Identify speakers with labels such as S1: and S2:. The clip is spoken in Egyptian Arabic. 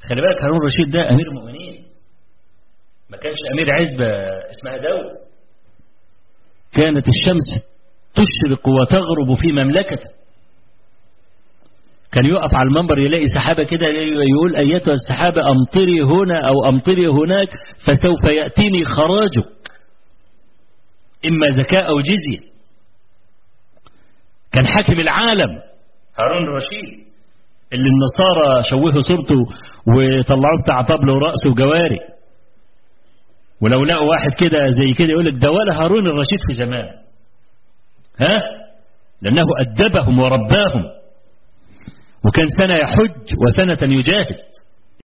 S1: خلي بالك هارون الرشيد ده أمير المؤمنين ما كانش أمير عزبة اسمها دولة كانت الشمس تشرق وتغرب في مملكته كان يقف على المنبر يلاقي سحابة كده يقول أيتها السحابة أمطري هنا أو أمطري هناك فسوف يأتيني خراجك إما زكاة أو جزية كان حاكم العالم هارون الرشيد اللي النصارى شوهوا صورته وطلعوه بتاع طبل ورأس وجواري ولو لقوا واحد كده زي كده يقول لك ده ولا هارون الرشيد في زمان ها لأنه أدبهم ورباهم وكان سنة يحج وسنة يجاهد